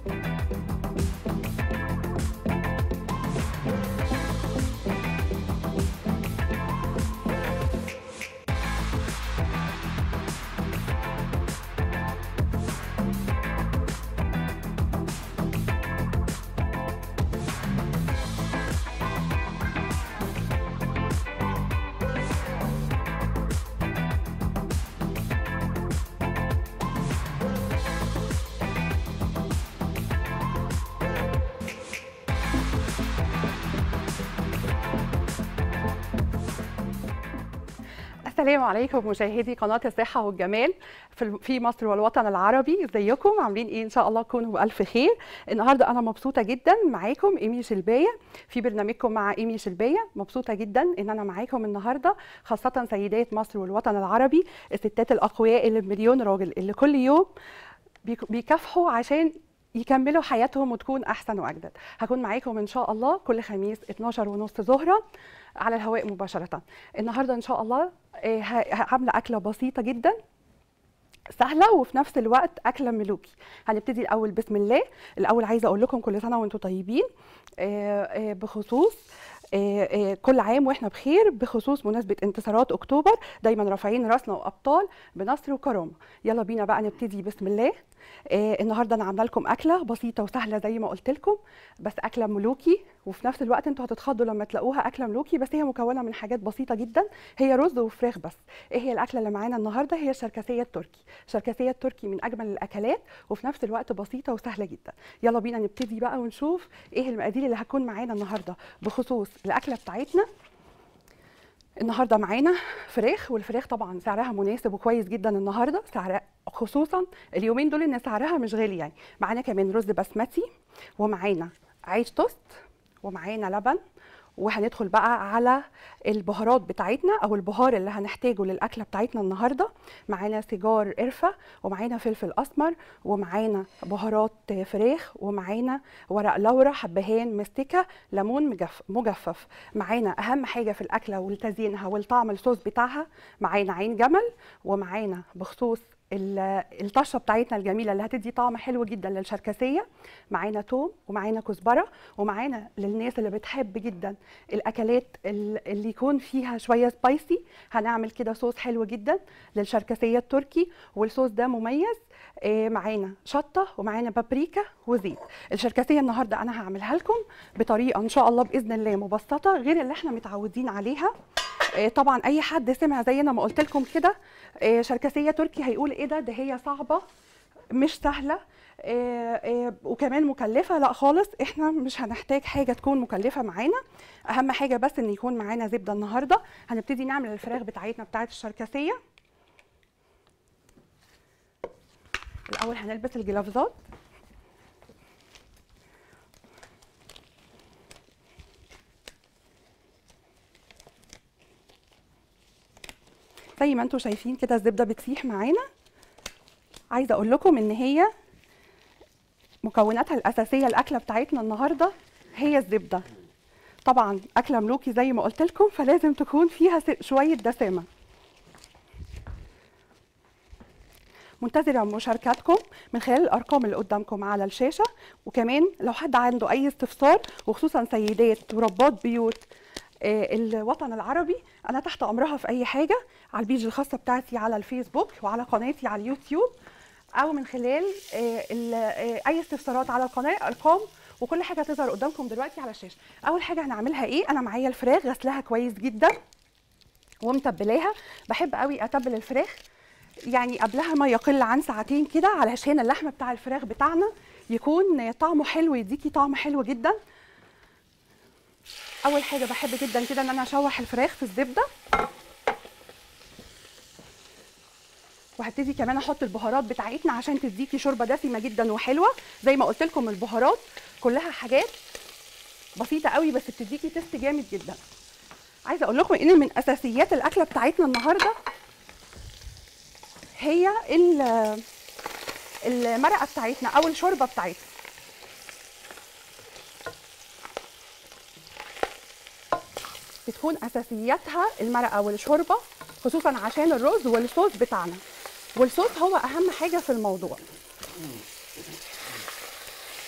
السلام عليكم مشاهدي قناة الصحة والجمال في في مصر والوطن العربي ازيكم عاملين ايه ان شاء الله تكونوا بألف خير النهارده انا مبسوطة جدا معاكم ايمي شلباية في برنامجكم مع ايمي شلباية مبسوطة جدا ان انا معاكم النهارده خاصة سيدات مصر والوطن العربي الستات الاقوياء اللي بمليون راجل اللي كل يوم بيك- بيكافحوا عشان يكملوا حياتهم وتكون احسن واجدد هكون معاكم ان شاء الله كل خميس 12 ونص ظهرا على الهواء مباشره النهارده ان شاء الله آه، ه- عامله اكله بسيطه جدا سهله وفي نفس الوقت اكله ملوكي هنبتدي الاول بسم الله الاول عايزه اقول لكم كل سنه وانتم طيبين آه، آه، بخصوص آه، آه، كل عام واحنا بخير بخصوص مناسبه انتصارات اكتوبر دايما رافعين راسنا وابطال بنصر وكرامه يلا بينا بقى نبتدي بسم الله آه، النهارده انا عامله لكم اكله بسيطه وسهله زي ما قلت لكم بس اكله ملوكي وفي نفس الوقت انتوا هتتخضوا لما تلاقوها اكله ملوكي بس هي مكونه من حاجات بسيطه جدا هي رز وفراخ بس ايه هي الاكله اللي معانا النهارده هي الشركسيه التركي الشركسيه التركي من اجمل الاكلات وفي نفس الوقت بسيطه وسهله جدا يلا بينا نبتدي بقى ونشوف ايه المقادير اللي هتكون معانا النهارده بخصوص الاكله بتاعتنا النهارده معانا فراخ والفراخ طبعا سعرها مناسب وكويس جدا النهارده سعرها خصوصا اليومين دول ان سعرها مش غالي يعني معانا كمان رز بسمتي ومعانا عيش توست ومعانا لبن وهندخل بقى على البهارات بتاعتنا او البهار اللي هنحتاجه للاكله بتاعتنا النهارده معانا سيجار قرفه ومعانا فلفل اسمر ومعانا بهارات فراخ ومعانا ورق لورا حبهان مستكه ليمون مجف مجفف معانا اهم حاجه في الاكله ولتزيينها والطعم الصوص بتاعها معانا عين جمل ومعانا بخصوص ال- الطشه بتاعتنا الجميله اللي هتدي طعم حلو جدا للشركسيه معانا توم ومعانا كزبره ومعانا للناس اللي بتحب جدا الاكلات ال- اللي يكون فيها شويه سبايسي هنعمل كده صوص حلو جدا للشركسيه التركي والصوص ده مميز آه، معانا شطه ومعانا بابريكا وزيت الشركسيه النهارده انا هعملها لكم بطريقه ان شاء الله باذن الله مبسطه غير اللي احنا متعودين عليها آه، طبعا اي حد سمع زينا ما قلت لكم كده آه، شركسيه تركي هيقول ايه ده ده هي صعبه مش سهله آه، آه، وكمان مكلفه لا خالص احنا مش هنحتاج حاجه تكون مكلفه معانا اهم حاجه بس ان يكون معانا زبده النهارده هنبتدي نعمل الفراخ بتاعتنا بتاعت الشركسيه الاول هنلبس الجلافزات زي ما انتم شايفين كده الزبده بتسيح معانا عايزه اقول لكم ان هي مكوناتها الاساسيه الاكله بتاعتنا النهارده هي الزبده طبعا اكله ملوكي زي ما قلت لكم فلازم تكون فيها س- شويه دسامه منتظره مشاركاتكم من خلال الارقام اللي قدامكم على الشاشه وكمان لو حد عنده اي استفسار وخصوصا سيدات وربات بيوت آه، الوطن العربي انا تحت امرها في اي حاجه على البيج الخاصه بتاعتي على الفيسبوك وعلى قناتي على اليوتيوب او من خلال آه، ال- آه، اي استفسارات على القناه ارقام وكل حاجه هتظهر قدامكم دلوقتي على الشاشه اول حاجه هنعملها ايه انا معايا الفراخ غسلها كويس جدا ومتبلاها بحب قوي اتبل الفراخ يعني قبلها ما يقل عن ساعتين كده علشان اللحم بتاع الفراخ بتاعنا يكون طعمه حلو يديكي طعم حلو جدا اول حاجه بحب جدا كده ان انا اشوح الفراخ في الزبده وهبتدي كمان احط البهارات بتاعتنا عشان تديكي شوربه دسمه جدا وحلوه زي ما قلت لكم البهارات كلها حاجات بسيطه قوي بس بتديكي تيست جامد جدا عايزه اقول لكم ان من اساسيات الاكله بتاعتنا النهارده هي ال- المرقه بتاعتنا او الشوربه بتاعتنا بتكون اساسياتها المرقه والشوربه خصوصا عشان الرز والصوص بتاعنا والصوص هو اهم حاجه في الموضوع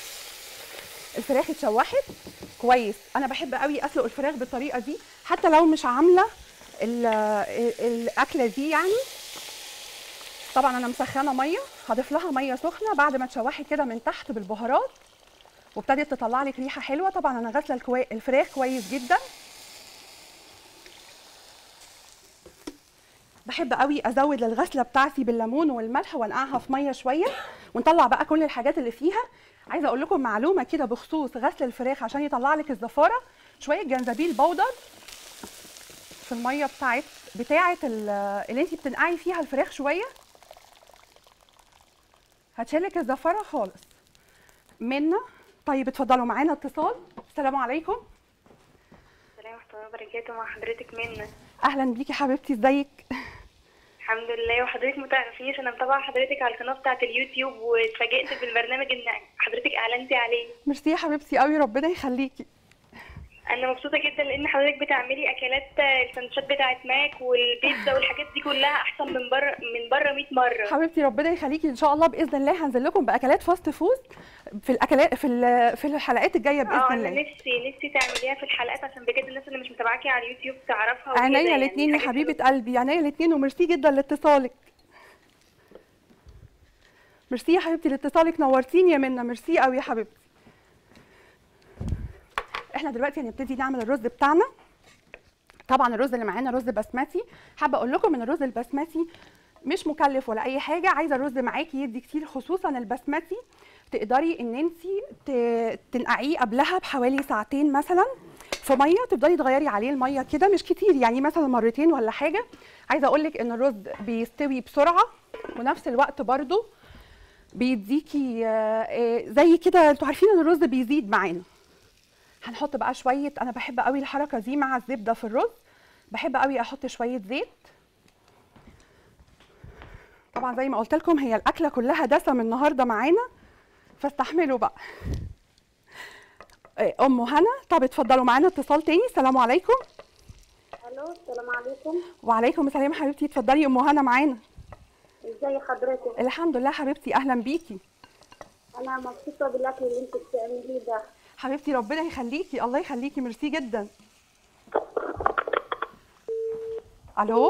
الفراخ اتشوحت كويس انا بحب قوي اسلق الفراخ بالطريقه دي حتى لو مش عامله ال- ال- الاكله دي يعني طبعا انا مسخنه ميه هضيف لها ميه سخنه بعد ما تشوحي كده من تحت بالبهارات وابتدت تطلع لك ريحه حلوه طبعا انا غاسله الكوي... الفراخ كويس جدا بحب قوي ازود الغسله بتاعتي بالليمون والملح وانقعها في ميه شويه ونطلع بقى كل الحاجات اللي فيها عايزه اقول لكم معلومه كده بخصوص غسل الفراخ عشان يطلع لك الزفاره شويه جنزبيل بودر في الميه بتاعت بتاعت ال- اللي انت بتنقعي فيها الفراخ شويه هتشيلك الزفاره خالص منا طيب اتفضلوا معانا اتصال السلام عليكم السلام ورحمة الله وبركاته مع حضرتك منى اهلا بيكي حبيبتي ازيك الحمد لله وحضرتك متعرفينيش انا متابعة حضرتك على القناة بتاعة اليوتيوب واتفاجئت بالبرنامج ان حضرتك اعلنتي عليه ميرسي يا حبيبتي قوي ربنا يخليكي انا مبسوطة جدا لان حضرتك بتعملي اكلات السندوتشات بتاعة ماك والبيتزا والحاجات دي كلها احسن من بره من بره 100 مرة حبيبتي ربنا يخليكي ان شاء الله باذن الله هنزل لكم باكلات فاست فود في الاكلات في ال- في الحلقات الجايه باذن اه انا الله نفسي نفسي تعمليها في الحلقات عشان بجد الناس اللي مش متابعاكي على اليوتيوب تعرفها وكده عينيا يعني الاثنين يا حاجات حبيبه قلبي عينيا الاثنين وميرسي جدا لاتصالك ميرسي يا حبيبتي لاتصالك نورتيني يا منى ميرسي قوي يا حبيبتي احنا دلوقتي هنبتدي نعمل الرز بتاعنا طبعا الرز اللي معانا رز بسمتي حابه اقول لكم ان الرز البسمتي مش مكلف ولا اي حاجه عايزه الرز معاكي يدي كتير خصوصا البسمتي تقدري ان انت تنقعيه قبلها بحوالي ساعتين مثلا في ميه تفضلي تغيري عليه الميه كده مش كتير يعني مثلا مرتين ولا حاجه عايزه اقول لك ان الرز بيستوي بسرعه ونفس الوقت برضو بيديكي آه، آه، زي كده انتوا عارفين ان الرز بيزيد معانا هنحط بقى شويه انا بحب قوي الحركه دي مع الزبده في الرز بحب قوي احط شويه زيت طبعا زي ما قلت لكم هي الاكله كلها دسم النهارده معانا فاستحملوا بقى آه، ام هنا طب اتفضلوا معانا اتصال تاني السلام عليكم الو السلام عليكم وعليكم السلام حبيبتي اتفضلي يا ام هنا معانا ازي حضرتك الحمد لله حبيبتي اهلا بيكي انا مبسوطه بالاكل اللي انت بتعمليه ده حبيبتي ربنا يخليكي الله يخليكي ميرسي جدا الو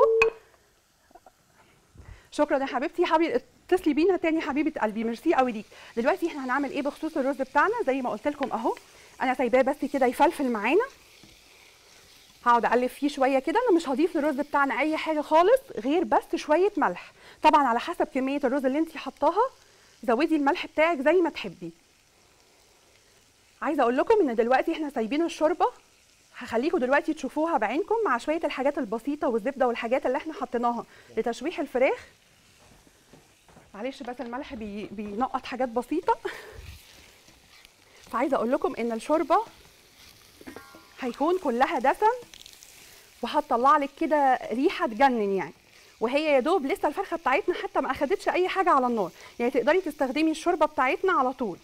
شكرا يا حبيبتي حبيبي اتصلي بينا تاني حبيبه قلبي ميرسي قوي ليك دلوقتي احنا هنعمل ايه بخصوص الرز بتاعنا زي ما قلت لكم اهو انا سايباه بس كده يفلفل معانا هقعد اقلب فيه شويه كده انا مش هضيف للرز بتاعنا اي حاجه خالص غير بس شويه ملح طبعا على حسب كميه الرز اللي انت حطاها زودي الملح بتاعك زي ما تحبي عايزه اقول لكم ان دلوقتي احنا سايبين الشوربه هخليكم دلوقتي تشوفوها بعينكم مع شويه الحاجات البسيطه والزبده والحاجات اللي احنا حطيناها لتشويح الفراخ معلش بس الملح بي بينقط حاجات بسيطه فعايزه اقول لكم ان الشوربه هيكون كلها دسم وهتطلع لك كده ريحه تجنن يعني وهي يا دوب لسه الفرخه بتاعتنا حتى ما اخدتش اي حاجه على النار يعني تقدري تستخدمي الشوربه بتاعتنا على طول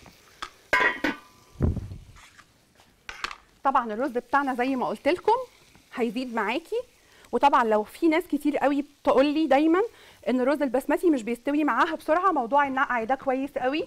طبعا الرز بتاعنا زي ما قلت لكم هيزيد معاكي وطبعا لو في ناس كتير قوي بتقول لي دايما ان الرز البسمتي مش بيستوي معاها بسرعه موضوع النقع ده كويس قوي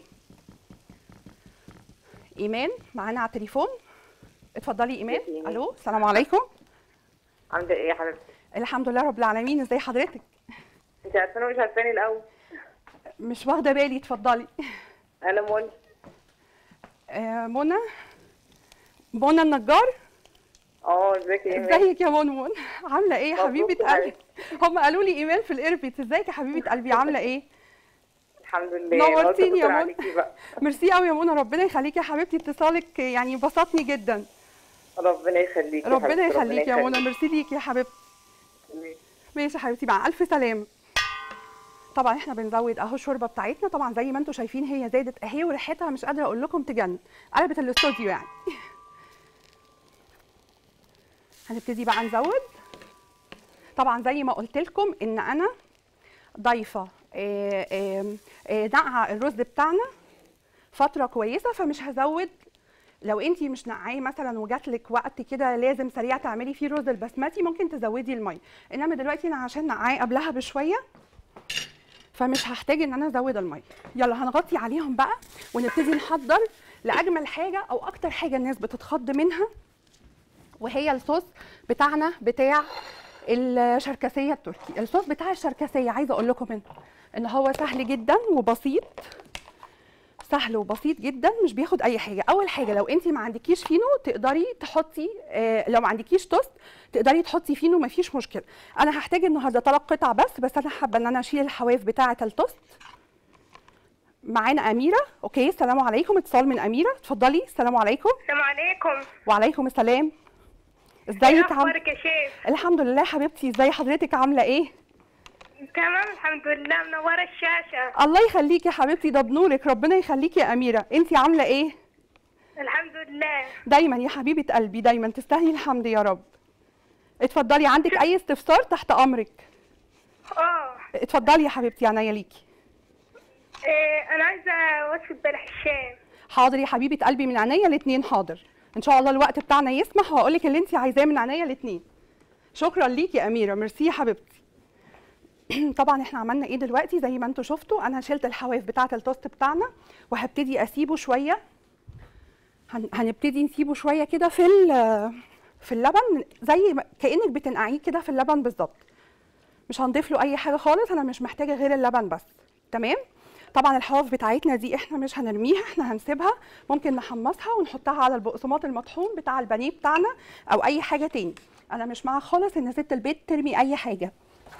ايمان معانا على التليفون اتفضلي ايمان إيمان. الو السلام عليكم عامله ايه يا حبيبتي الحمد لله رب العالمين ازي حضرتك انت عارفاني ومش عارفاني الاول مش واخده بالي اتفضلي انا منى آه منى منى النجار اه ازيك يا ايمان ازيك يا منمن عامله ايه يا مبروك حبيبه يا قلبي هم قالوا لي ايمان في الايربيت ازيك يا حبيبه قلبي عامله ايه الحمد لله نورتيني يا قلت أتصل منى. عليكي بقى ميرسي قوي يا منى ربنا يخليكي يا حبيبتي اتصالك يعني بسطني جدا ربنا يخليك ربنا يخليك يا منى ميرسي ليكي يا حبيبتي ماشي يا حبيبتي مع الف سلامه طبعا احنا بنزود اهو الشوربه بتاعتنا طبعا زي ما انتم شايفين هي زادت اهي وريحتها مش قادره اقول لكم تجنن قلبت الاستوديو يعني هنبتدي بقى نزود طبعا زي ما قلت لكم ان انا ضايفه آه، آه، آه، نقع الرز بتاعنا فتره كويسه فمش هزود لو انتي مش نقعيه مثلا وجات لك وقت كده لازم سريع تعملي فيه رز البسمتي ممكن تزودي الميه انما دلوقتي انا عشان نقعيه قبلها بشويه فمش هحتاج ان انا ازود الميه يلا هنغطي عليهم بقى ونبتدي نحضر لاجمل حاجه او اكتر حاجه الناس بتتخض منها وهي الصوص بتاعنا بتاع الشركسيه التركي الصوص بتاع الشركسيه عايزه اقول لكم ان ان هو سهل جدا وبسيط سهل وبسيط جدا مش بياخد اي حاجه اول حاجه لو انت ما عندكيش فينو تقدري تحطي آه لو ما عندكيش توست تقدري تحطي فينو ما فيش مشكله انا هحتاج النهارده ثلاث قطع بس بس انا حابه ان انا اشيل الحواف بتاعه التوست معانا اميره اوكي السلام عليكم اتصال من اميره اتفضلي السلام عليكم السلام عليكم وعليكم السلام ايه ازيك عم... اخبارك يا شيف الحمد لله حبيبتي ازي حضرتك عامله ايه تمام الحمد لله منوره الشاشه الله يخليكي يا حبيبتي ده بنورك ربنا يخليكي يا اميره انت عامله ايه الحمد لله دايما يا حبيبه قلبي دايما تستاهلي الحمد يا رب اتفضلي عندك اي استفسار تحت امرك اه اتفضلي يا حبيبتي عينيا ليكي إيه انا عايزه وصفه بلح الشام حاضر يا حبيبه قلبي من عينيا الاثنين حاضر ان شاء الله الوقت بتاعنا يسمح وهقول لك اللي انت عايزاه من عينيا الاثنين شكرا ليكي يا اميره ميرسي يا حبيبتي طبعا احنا عملنا ايه دلوقتي زي ما انتم شفتوا انا شلت الحواف بتاعه التوست بتاعنا وهبتدي اسيبه شويه هن- هنبتدي نسيبه شويه كده في ال- في اللبن زي ما- كانك بتنقعيه كده في اللبن بالظبط مش هنضيف له اي حاجه خالص انا مش محتاجه غير اللبن بس تمام طبعا الحواف بتاعتنا دي احنا مش هنرميها احنا هنسيبها ممكن نحمصها ونحطها على البقسماط المطحون بتاع البانيه بتاعنا او اي حاجه تاني انا مش مع خالص ان ست البيت ترمي اي حاجه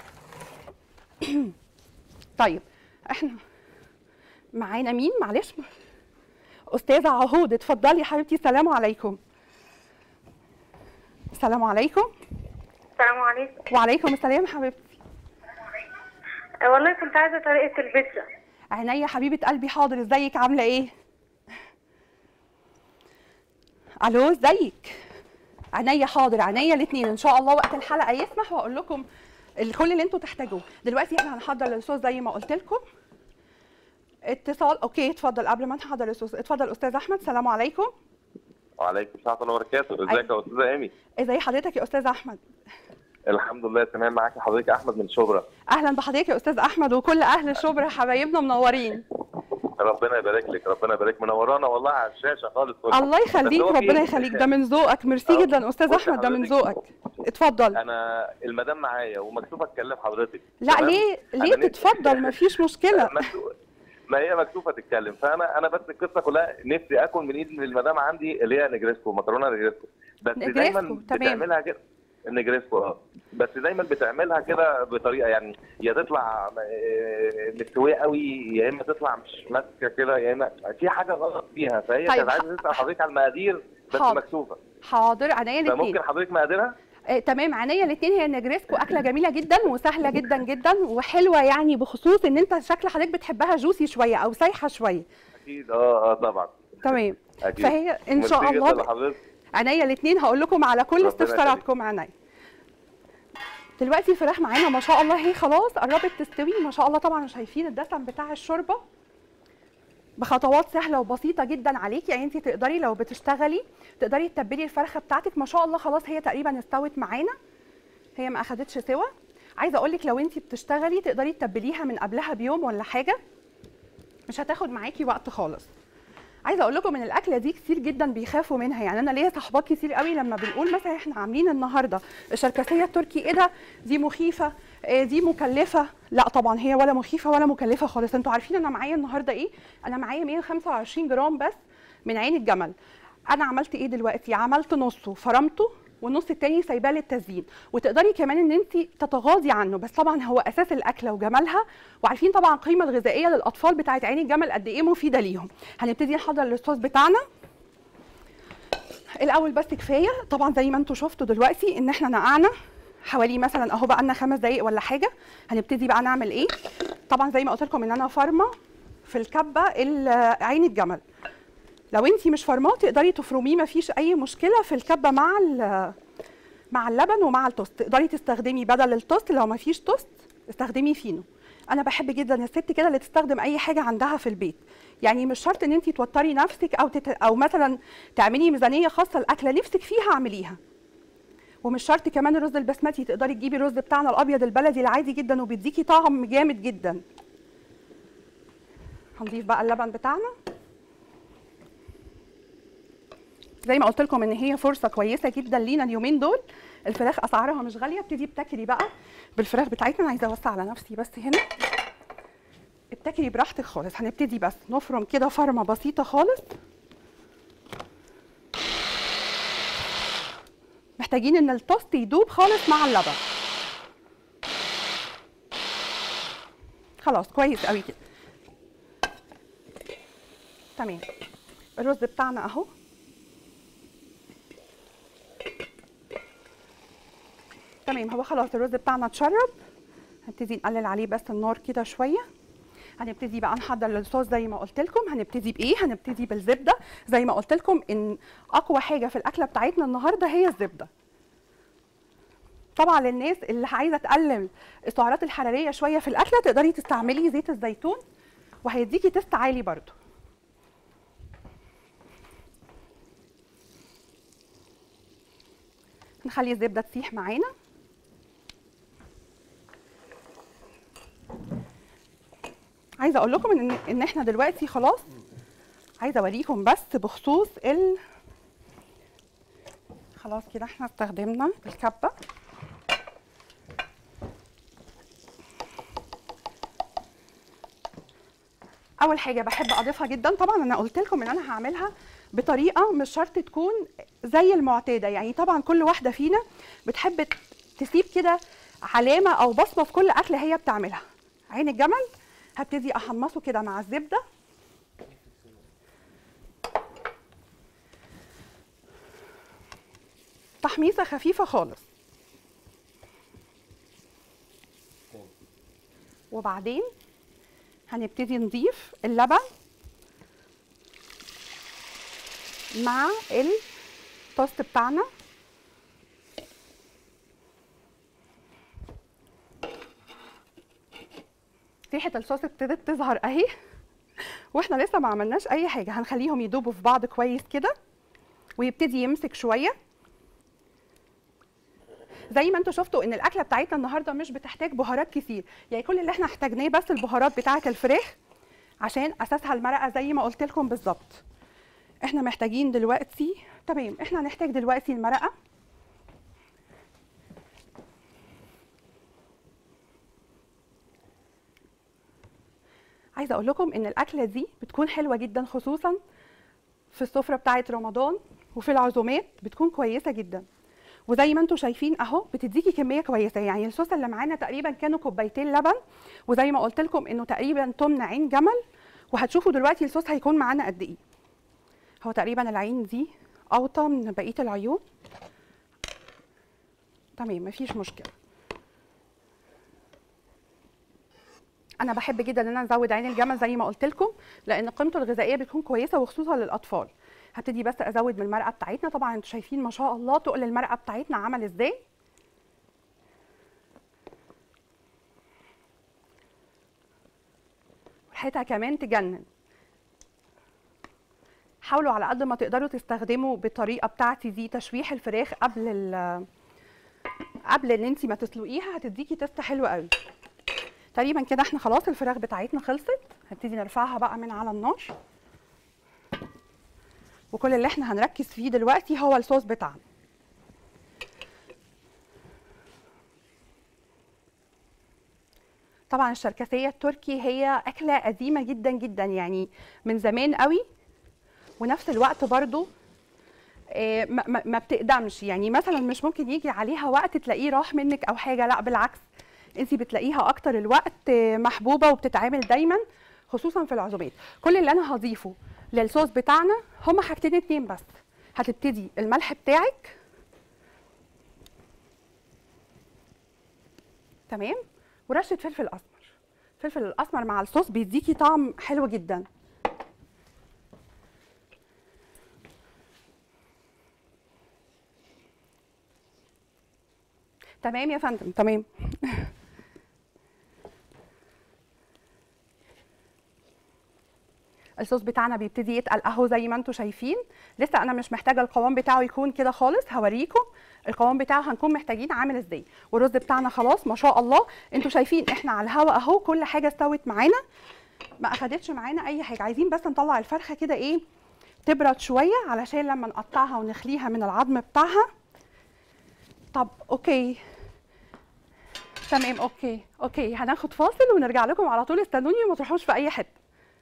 طيب احنا معانا مين معلش استاذه عهود اتفضلي يا حبيبتي السلام عليكم السلام عليكم السلام عليكم وعليكم السلام حبيبتي آه، والله كنت عايزه طريقه البيتزا عينيا حبيبه قلبي حاضر ازيك عامله ايه الو ازيك عينيا حاضر عينيا الاثنين ان شاء الله وقت الحلقه يسمح واقول لكم ال- كل اللي انتوا تحتاجوه دلوقتي احنا هنحضر الصوص زي ما قلت لكم اتصال اوكي اتفضل قبل ما نحضر الصوص اتفضل استاذ احمد السلام عليكم وعليكم السلام ورحمه الله وبركاته ازيك يا استاذه ايمي ازي حضرتك يا استاذ احمد الحمد لله تمام معاك حضرتك احمد من شبرا اهلا بحضرتك يا استاذ احمد وكل اهل شبرا حبايبنا منورين ربنا يبارك لك ربنا يبارك منورانا والله على الشاشه خالص كله. الله يخليك بس هو في- ربنا يخليك ده من ذوقك ميرسي آه. جدا استاذ بصي احمد ده من حضرتك. ذوقك اتفضل انا المدام معايا ومكتوبه اتكلم حضرتك لا تمام؟ ليه أنا ليه نفسي- تتفضل مفيش مشكله مكتوب- ما هي مكتوبه تتكلم فانا انا بس القصه كلها نفسي اكل من ايد المدام عندي اللي هي نجريسكو مكرونه نجريسكو بس نجريسكو، دايما تمام. بتعملها كده النجريسكو اه بس دايما بتعملها كده بطريقه يعني يا تطلع آه، مستويه قوي يا اما تطلع مش ماسكه كده يا اما في حاجه غلط فيها فهي طيب، كانت عايزه تسال حضرتك على المقادير بس حاضر. مكتوبه حاضر عينيا الاثنين فممكن حضرتك مقاديرها آه تمام عينيا الاثنين هي النجريسكو اكله جميله جدا وسهله جدا جدا وحلوه يعني بخصوص ان انت شكل حضرتك بتحبها جوسي شويه او سايحه شويه اكيد اه اه طبعا تمام اكيد فهي ان شاء ميرسي جداً الله لحضرتك. عينيا الاثنين هقول لكم على كل ربنا استفساراتكم عينيا دلوقتي الفراخ معانا ما شاء الله هي خلاص قربت تستوي ما شاء الله طبعا شايفين الدسم بتاع الشوربه بخطوات سهله وبسيطه جدا عليك يعني انت تقدري لو بتشتغلي تقدري تتبلي الفرخه بتاعتك ما شاء الله خلاص هي تقريبا استوت معانا هي ما اخدتش سوا عايزه اقول لك لو انت بتشتغلي تقدري تتبليها من قبلها بيوم ولا حاجه مش هتاخد معاكي وقت خالص عايزه اقول لكم ان الاكله دي كتير جدا بيخافوا منها يعني انا ليا صحبات كتير قوي لما بنقول مثلا احنا عاملين النهارده الشركسيه التركي ايه ده دي مخيفه إيه دي مكلفه لا طبعا هي ولا مخيفه ولا مكلفه خالص انتوا عارفين انا معايا النهارده ايه انا معايا 125 جرام بس من عين الجمل انا عملت ايه دلوقتي عملت نصه فرمته والنص التاني سايباه للتزيين وتقدري كمان ان انت تتغاضي عنه بس طبعا هو اساس الاكله وجمالها وعارفين طبعا القيمه الغذائيه للاطفال بتاعت عين الجمل قد ايه مفيده ليهم هنبتدي نحضر الصوص بتاعنا الاول بس كفايه طبعا زي ما انتم شفتوا دلوقتي ان احنا نقعنا حوالي مثلا اهو بقى لنا خمس دقائق ولا حاجه هنبتدي بقى نعمل ايه طبعا زي ما قلت لكم ان انا فارمه في الكبه ال- عين الجمل لو انت مش فارماه تقدري تفرميه مفيش اي مشكله في الكبه مع ال- مع اللبن ومع التوست تقدري تستخدمي بدل التوست لو مفيش توست استخدمي فينو انا بحب جدا الست كده اللي تستخدم اي حاجه عندها في البيت يعني مش شرط ان انت توتري نفسك او تت... او مثلا تعملي ميزانيه خاصه الاكله نفسك فيها اعمليها ومش شرط كمان الرز البسمتي تقدري تجيبي الرز بتاعنا الابيض البلدي العادي جدا وبيديكي طعم جامد جدا هنضيف بقى اللبن بتاعنا زي ما قلت لكم ان هي فرصه كويسه جدا لينا اليومين دول الفراخ اسعارها مش غاليه ابتدي ابتكري بقى بالفراخ بتاعتنا انا عايزه اوسع على نفسي بس هنا ابتكري براحتك خالص هنبتدي بس نفرم كده فرمه بسيطه خالص محتاجين ان التوست يدوب خالص مع اللبن خلاص كويس قوي كده تمام الرز بتاعنا اهو تمام هو خلاص الرز بتاعنا اتشرب هنبتدي نقلل عليه بس النار كده شويه هنبتدي بقى نحضر الصوص زي ما قلت لكم هنبتدي بايه هنبتدي بالزبده زي ما قلت لكم ان اقوى حاجه في الاكله بتاعتنا النهارده هي الزبده طبعا للناس اللي عايزه تقلل السعرات الحراريه شويه في الاكله تقدري تستعملي زيت الزيتون وهيديكي تست عالي برده نخلي الزبده تسيح معانا عايزه اقول لكم ان ان احنا دلوقتي خلاص عايزه اوريكم بس بخصوص ال خلاص كده احنا استخدمنا الكبه اول حاجه بحب اضيفها جدا طبعا انا قلت لكم ان انا هعملها بطريقه مش شرط تكون زي المعتاده يعني طبعا كل واحده فينا بتحب تسيب كده علامه او بصمه في كل اكله هي بتعملها عين الجمل هبتدي احمصه كده مع الزبده تحميصه خفيفه خالص وبعدين هنبتدي نضيف اللبن مع التوست بتاعنا ريحه الصوص ابتدت تظهر اهي واحنا لسه ما عملناش اي حاجه هنخليهم يدوبوا في بعض كويس كده ويبتدي يمسك شويه زي ما انتم شفتوا ان الاكله بتاعتنا النهارده مش بتحتاج بهارات كتير يعني كل اللي احنا احتاجناه بس البهارات بتاعه الفراخ عشان اساسها المرقه زي ما قلت لكم بالظبط احنا محتاجين دلوقتي تمام احنا هنحتاج دلوقتي المرقه عايزه اقول لكم ان الاكله دي بتكون حلوه جدا خصوصا في السفره بتاعه رمضان وفي العزومات بتكون كويسه جدا وزي ما انتم شايفين اهو بتديكي كميه كويسه يعني الصوص اللي معانا تقريبا كانوا كوبايتين لبن وزي ما قلت لكم انه تقريبا تمن عين جمل وهتشوفوا دلوقتي الصوص هيكون معانا قد ايه هو تقريبا العين دي اوطى من بقيه العيون تمام مفيش مشكله انا بحب جدا ان انا ازود عين الجمل زي ما قلت لكم لان قيمته الغذائيه بتكون كويسه وخصوصا للاطفال هبتدي بس ازود من المرقه بتاعتنا طبعا انتوا شايفين ما شاء الله تقل المرقه بتاعتنا عمل ازاي ريحتها كمان تجنن حاولوا على قد ما تقدروا تستخدموا بالطريقه بتاعتي دي تشويح الفراخ قبل ال قبل ان انت ما تسلقيها هتديكي تست حلو قوي تقريبا كده احنا خلاص الفراخ بتاعتنا خلصت هنبتدي نرفعها بقى من على النار وكل اللي احنا هنركز فيه دلوقتي هو الصوص بتاعنا طبعا الشركسيه التركي هي اكله قديمه جدا جدا يعني من زمان قوي ونفس الوقت برضو آه، ما- ما ما بتقدمش يعني مثلا مش ممكن يجي عليها وقت تلاقيه راح منك او حاجه لا بالعكس انت بتلاقيها اكتر الوقت آه، محبوبه وبتتعمل دايما خصوصا في العزومات كل اللي انا هضيفه للصوص بتاعنا هما حاجتين اتنين بس هتبتدي الملح بتاعك تمام ورشه فلفل اسمر الفلفل الاسمر مع الصوص بيديكي طعم حلو جدا تمام يا فندم تمام الصوص بتاعنا بيبتدي يتقل اهو زي ما انتم شايفين لسه انا مش محتاجه القوام بتاعه يكون كده خالص هوريكم القوام بتاعه هنكون محتاجين عامل ازاي والرز بتاعنا خلاص ما شاء الله انتوا شايفين احنا على الهوا اهو كل حاجه استوت معانا ما اخدتش معانا اي حاجه عايزين بس نطلع الفرخه كده ايه تبرد شويه علشان لما نقطعها ونخليها من العظم بتاعها طب اوكي تمام اوكي اوكي هناخد فاصل ونرجع لكم على طول استنوني وما تروحوش في اي حته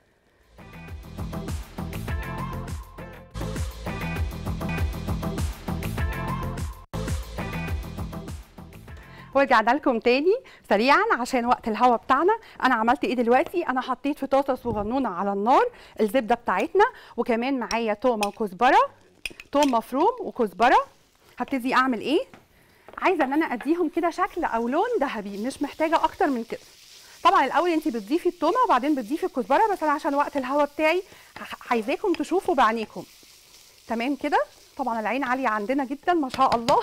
ورجعنا لكم تاني سريعا عشان وقت الهوا بتاعنا انا عملت ايه دلوقتي انا حطيت في طاسه صغنونه على النار الزبده بتاعتنا وكمان معايا تومه وكزبره توم مفروم وكزبره هبتدي اعمل ايه عايزه ان انا اديهم كده شكل او لون ذهبي مش محتاجه اكتر من كده طبعا الاول انت بتضيفي التومه وبعدين بتضيفي الكزبره بس انا عشان وقت الهوا بتاعي ح- عايزاكم تشوفوا بعينيكم تمام كده طبعا العين عاليه عندنا جدا ما شاء الله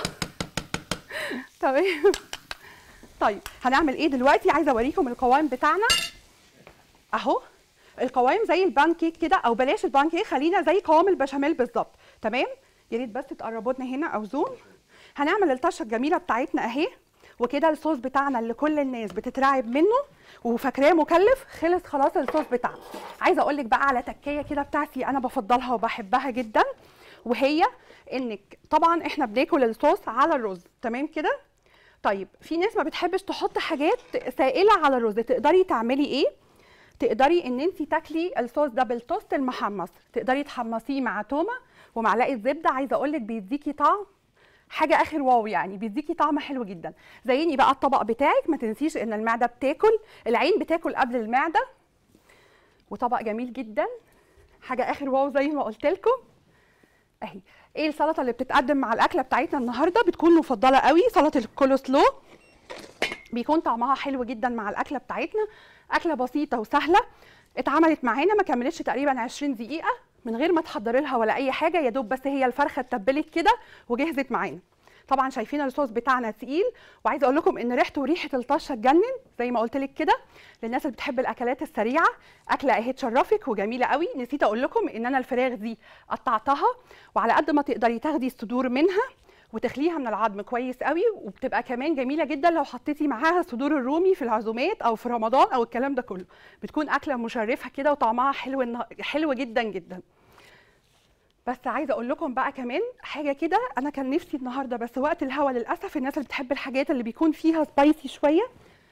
تمام طيب هنعمل ايه دلوقتي عايزه اوريكم القوام بتاعنا اهو القوام زي البان كيك كده او بلاش البان كيك خلينا زي قوام البشاميل بالظبط تمام يا ريت بس تقربوا لنا هنا او زوم هنعمل الطشه الجميله بتاعتنا اهي وكده الصوص بتاعنا اللي كل الناس بتترعب منه وفاكراه مكلف خلص خلاص الصوص بتاعنا عايزه اقول لك بقى على تكايه كده بتاعتي انا بفضلها وبحبها جدا وهي انك طبعا احنا بناكل الصوص على الرز تمام كده طيب في ناس ما بتحبش تحط حاجات سائله على الرز تقدري تعملي ايه تقدري ان انت تاكلي الصوص ده بالتوست المحمص تقدري تحمصيه مع تومه ومعلقه زبده عايزه اقول لك بيديكي طعم حاجه اخر واو يعني بيديكي طعم حلو جدا زيني بقى الطبق بتاعك ما تنسيش ان المعده بتاكل العين بتاكل قبل المعده وطبق جميل جدا حاجه اخر واو زي ما قلت لكم اهي ايه السلطه اللي بتتقدم مع الاكله بتاعتنا النهارده بتكون مفضله قوي سلطه الكول سلو بيكون طعمها حلو جدا مع الاكله بتاعتنا اكله بسيطه وسهله اتعملت معانا ما كملتش تقريبا 20 دقيقه من غير ما تحضري لها ولا اي حاجه يا دوب بس هي الفرخه اتبلت كده وجهزت معانا طبعا شايفين الصوص بتاعنا تقيل وعايزه اقول لكم ان ريحته وريحه الطشه تجنن زي ما قلت لك كده للناس اللي بتحب الاكلات السريعه اكله اهي تشرفك وجميله قوي نسيت اقول لكم ان انا الفراخ دي قطعتها وعلى قد ما تقدري تاخدي الصدور منها وتخليها من العظم كويس قوي وبتبقى كمان جميله جدا لو حطيتي معاها صدور الرومي في العزومات او في رمضان او الكلام ده كله بتكون اكله مشرفه كده وطعمها حلو النه- حلو جدا جدا بس عايزه اقول لكم بقى كمان حاجه كده انا كان نفسي النهارده بس وقت الهوا للاسف الناس اللي بتحب الحاجات اللي بيكون فيها سبايسي شويه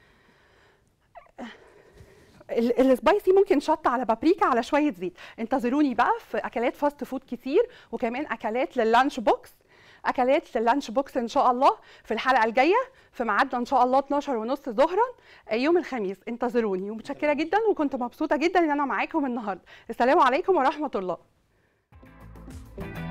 ال- السبايسي ممكن شطه على بابريكا على شويه زيت انتظروني بقى في اكلات فاست فود كتير وكمان اكلات لللانش بوكس اكلات لللانش بوكس ان شاء الله في الحلقه الجايه في ميعادنا ان شاء الله 12 ونص ظهرا يوم الخميس انتظروني ومتشكره جدا وكنت مبسوطه جدا ان انا معاكم النهارده السلام عليكم ورحمه الله